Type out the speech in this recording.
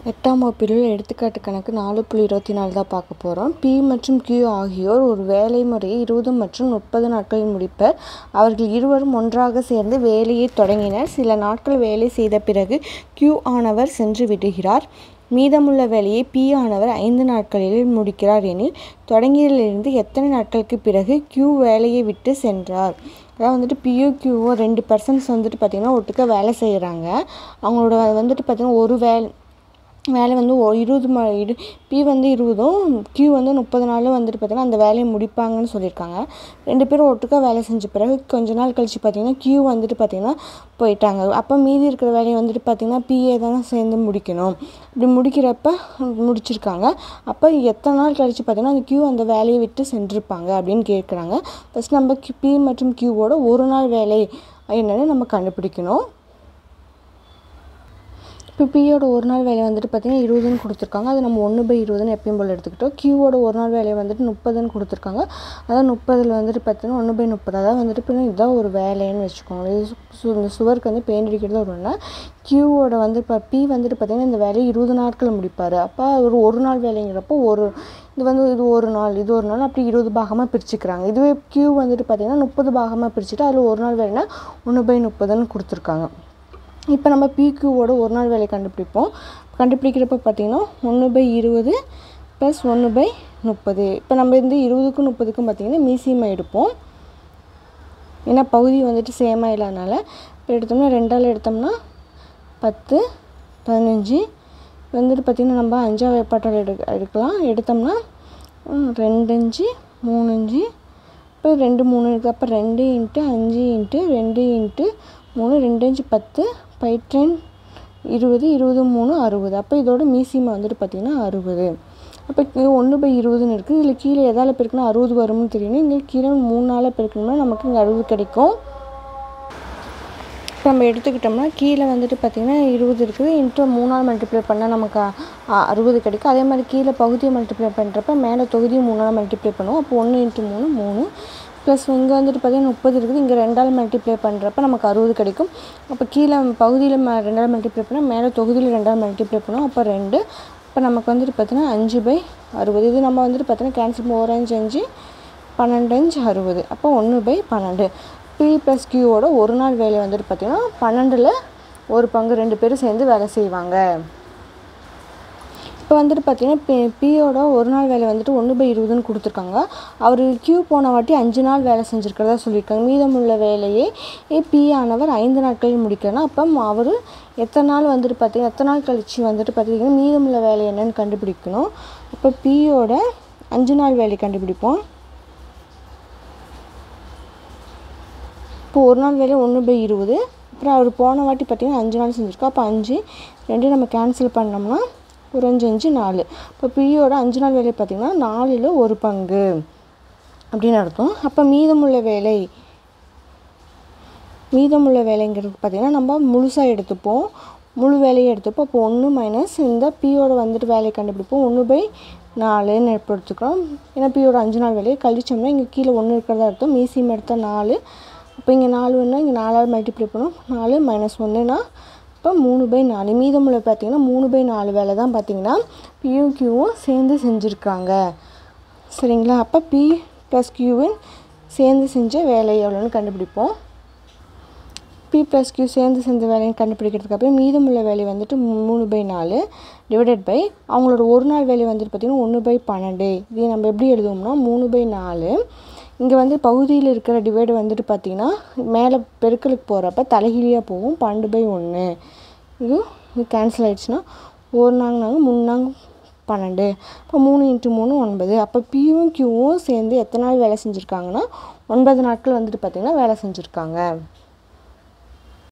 எட்டாம் வகுப்பில் எடுத்துக்காட்டு கணக்கு நாலு புள்ளி இருபத்தி நாலு தான் பார்க்க போகிறோம் பி மற்றும் கியூ ஆகியோர் ஒரு வேலை முறையை இருபது மற்றும் முப்பது நாட்களில் முடிப்பர் அவர்கள் இருவரும் ஒன்றாக சேர்ந்து வேலையை தொடங்கினர் சில நாட்கள் வேலை செய்த பிறகு கியூ ஆனவர் சென்று விடுகிறார் மீதமுள்ள வேலையை பி ஆனவர் ஐந்து நாட்களில் முடிக்கிறார் எனில் தொடங்கியதிலிருந்து எத்தனை நாட்களுக்கு பிறகு கியூ வேலையை விட்டு சென்றார் அதாவது வந்துட்டு பியூ கியூவோ ரெண்டு பர்சன்ஸ் வந்துட்டு பார்த்திங்கன்னா ஒட்டுக்க வேலை செய்கிறாங்க அவங்களோட வந்துட்டு பார்த்திங்கன்னா ஒரு வேலை வேலை வந்து ஒ இருபது ம இரு பி வந்து இருபதும் கியூ வந்து முப்பது நாளும் வந்துட்டு பார்த்திங்கன்னா அந்த வேலையை முடிப்பாங்கன்னு சொல்லியிருக்காங்க ரெண்டு பேரும் ஒட்டுக்கா வேலை செஞ்ச பிறகு கொஞ்ச நாள் கழித்து பார்த்திங்கன்னா கியூ வந்துட்டு பார்த்திங்கன்னா போயிட்டாங்க அப்போ மீதி இருக்கிற வேலையை வந்துட்டு பார்த்திங்கன்னா பிஏ தானே சேர்ந்து முடிக்கணும் இப்படி முடிக்கிறப்ப முடிச்சிருக்காங்க அப்போ எத்தனை நாள் கழித்து பார்த்திங்கன்னா அந்த கியூ அந்த வேலையை விட்டு சென்றிருப்பாங்க அப்படின்னு கேட்குறாங்க ஃபஸ்ட் நம்ம பி மற்றும் கியூவோட ஒரு நாள் வேலை என்னென்னு நம்ம கண்டுபிடிக்கணும் இப்போ பியோட ஒரு நாள் வேலையை வந்துட்டு பார்த்திங்கன்னா இருபதுன்னு கொடுத்துருக்காங்க அது நம்ம ஒன்று பை இருபதுன்னு எப்பயும் போல் எடுத்துக்கிட்டோம் கியூவோட ஒரு நாள் வேலையை வந்துட்டு முப்பதுன்னு கொடுத்துருக்காங்க அதாவது முப்பதில் வந்துட்டு பார்த்தீங்கன்னா ஒன்று பை முப்பது அதாவது வந்துட்டு இப்போ இதுதான் ஒரு வேலைன்னு வச்சுக்கோங்க இது சு இந்த சுவருக்கு வந்து பெயிண்ட் அடிக்கிறது ஒரு ஒன்று கியூவோட வந்து இப்போ பி வந்துட்டு பார்த்திங்கன்னா இந்த வேலையை இருபது நாட்கள் முடிப்பார் அப்போ ஒரு ஒரு நாள் வேலைங்கிறப்போ ஒரு இது வந்து இது ஒரு நாள் இது ஒரு நாள் அப்படி இருபது பாகமாக பிரிச்சுக்கிறாங்க இதுவே கியூ வந்துட்டு பார்த்திங்கன்னா முப்பது பாகமாக பிரிச்சுட்டு அதில் ஒரு நாள் வேலைன்னா ஒன்று பை முப்பதுன்னு கொடுத்துருக்காங்க இப்போ நம்ம பிக்யூவோட ஒரு நாள் வேலை கண்டுபிடிப்போம் கண்டுபிடிக்கிறப்ப பார்த்திங்கன்னா ஒன்று பை இருபது ப்ளஸ் ஒன்று பை முப்பது இப்போ நம்ம இந்த இருபதுக்கும் முப்பதுக்கும் பார்த்திங்கன்னா மீசியமாக எடுப்போம் ஏன்னா பகுதி வந்துட்டு சேமாக இல்லாதனால இப்போ எடுத்தோம்னா ரெண்டால் எடுத்தோம்னா பத்து பதினஞ்சு வந்துட்டு பார்த்திங்கன்னா நம்ம அஞ்சாம் வேப்பாட்டால் எடு எடுக்கலாம் எடுத்தோம்னா ரெண்டு அஞ்சு மூணு அஞ்சு இப்போ ரெண்டு மூணு இருக்குது அப்போ ரெண்டு இன்ட்டு அஞ்சு இன்ட்டு ரெண்டு இன்ட்டு மூணு ரெண்டு அஞ்சு பத்து பைட்ரென் இருபது இருபது மூணு அறுபது அப்போ இதோட மீசிமா வந்துட்டு பார்த்திங்கன்னா அறுபது அப்போ இங்கே ஒன்று பை இருபதுன்னு இருக்குது இதில் கீழே எதால் பெருக்குன்னா அறுபது வரும்னு தெரியணும் இங்கே கீழே மூணு நாளாக பெருக்கணும்னா நமக்கு இங்கே அறுபது கிடைக்கும் இப்போ நம்ம எடுத்துக்கிட்டோம்னா கீழே வந்துட்டு பார்த்திங்கன்னா இருபது இருக்குது இன்ட்டு மூணால் மல்டிப்ளை பண்ணால் நமக்கு அறுபது கிடைக்கும் அதே மாதிரி கீழே பகுதியை மல்டிப்ளை பண்ணுறப்ப மேலே தொகுதியை மூணால் மல்டிப்ளை பண்ணுவோம் அப்போ ஒன்று இன்ட்டு மூணு மூணு ப்ளஸ் இங்கே வந்துட்டு பார்த்திங்கன்னா முப்பது இருக்குது இங்கே ரெண்டால் மல்டிப்ளை பண்ணுறப்ப நமக்கு அறுபது கிடைக்கும் அப்போ கீழே பகுதியில் ம ரெண்டால் மல்டிப்ளை பண்ணால் மேலே தொகுதியில் ரெண்டால் மல்டிப்ளை பண்ணுவோம் அப்போ ரெண்டு இப்போ நமக்கு வந்துட்டு பார்த்தீங்கன்னா அஞ்சு பை அறுபது இது நம்ம வந்துட்டு பார்த்தீங்கன்னா கேன்சல் ஒரு அஞ்சு அஞ்சு பன்னெண்டு அஞ்சு அறுபது அப்போ ஒன்று பை பன்னெண்டு பி ப்ளஸ் கியூவோட ஒரு நாள் வேலை வந்துட்டு பார்த்திங்கன்னா பன்னெண்டில் ஒரு பங்கு ரெண்டு பேரும் சேர்ந்து வேலை செய்வாங்க இப்போ வந்துட்டு பார்த்தீங்கன்னா பி பியோட ஒரு நாள் வேலை வந்துட்டு ஒன்று பை இருபதுன்னு கொடுத்துருக்காங்க அவர் கியூ போன வாட்டி அஞ்சு நாள் வேலை செஞ்சுருக்கிறதா சொல்லியிருக்காங்க மீதமுள்ள வேலையை பி ஆனவர் ஐந்து நாட்களில் முடிக்கணும் அப்போ அவர் எத்தனை நாள் வந்துட்டு பார்த்தீங்கன்னா எத்தனை நாள் கழிச்சு வந்துட்டு பார்த்தீங்கன்னா மீதமுள்ள வேலை என்னன்னு கண்டுபிடிக்கணும் இப்போ பியோட அஞ்சு நாள் வேலை கண்டுபிடிப்போம் இப்போ ஒரு நாள் வேலை ஒன்று பை இருபது அப்புறம் அவர் போன வாட்டி பார்த்திங்கன்னா அஞ்சு நாள் செஞ்சுருக்கோம் அப்போ அஞ்சு ரெண்டு நம்ம கேன்சல் பண்ணோம்னா ஒரு அஞ்சு அஞ்சு நாலு இப்போ பியோட அஞ்சு நாள் வேலை பார்த்திங்கன்னா நாலில் ஒரு பங்கு அப்படின்னு அர்த்தம் அப்போ மீதமுள்ள வேலை மீதமுள்ள வேலைங்கிறது பார்த்திங்கன்னா நம்ம முழுசாக எடுத்துப்போம் முழு வேலையை எடுத்துப்போம் அப்போ ஒன்று மைனஸ் இந்த பியோட வந்துட்டு வேலையை கண்டுபிடிப்போம் ஒன்று பை நாலுன்னு எடுத்துக்கிறோம் ஏன்னா பியோட அஞ்சு நாள் வேலையை கழிச்சோம்னா இங்கே கீழே ஒன்று இருக்கிறதா அர்த்தம் மீசியம் எடுத்தால் நாலு அப்போ இங்கே நாலு வேணால் இங்கே நாலாவது மல்டிப்ளை பண்ணோம் நாலு மைனஸ் ஒன்றுனா இப்போ மூணு பை நாலு மீதமுள்ள பார்த்திங்கன்னா மூணு பை நாலு வேலை தான் பார்த்திங்கன்னா பியும் கியூவும் சேர்ந்து செஞ்சுருக்காங்க சரிங்களா அப்போ பி ப்ளஸ் கியூவும் சேர்ந்து செஞ்ச வேலை எவ்வளோன்னு கண்டுபிடிப்போம் பி ப்ளஸ் கியூ சேர்ந்து செஞ்ச வேலையை கண்டுபிடிக்கிறதுக்கு அப்புறம் மீதமுள்ள வேலை வந்துட்டு மூணு பை நாலு டிவைடட் பை அவங்களோட ஒரு நாள் வேலை வந்துட்டு பார்த்திங்கன்னா ஒன்று பை பன்னெண்டு இது நம்ம எப்படி எழுதுவோம்னா மூணு பை நாலு இங்கே வந்து பகுதியில் இருக்கிற டிவைடு வந்துட்டு பார்த்திங்கன்னா மேலே பெருக்கலுக்கு போகிறப்ப தலைகீழியாக போகும் பன்னெண்டு பை ஒன்று இது இது கேன்சல் ஆகிடுச்சுன்னா ஒரு நாங்க நாங்கள் மூணு நாங்க பன்னெண்டு இப்போ மூணு இன்ட்டு மூணு ஒன்பது அப்போ பியும் கியூவும் சேர்ந்து எத்தனை நாள் வேலை செஞ்சுருக்காங்கன்னா ஒன்பது நாட்கள் வந்துட்டு பார்த்திங்கன்னா வேலை செஞ்சுருக்காங்க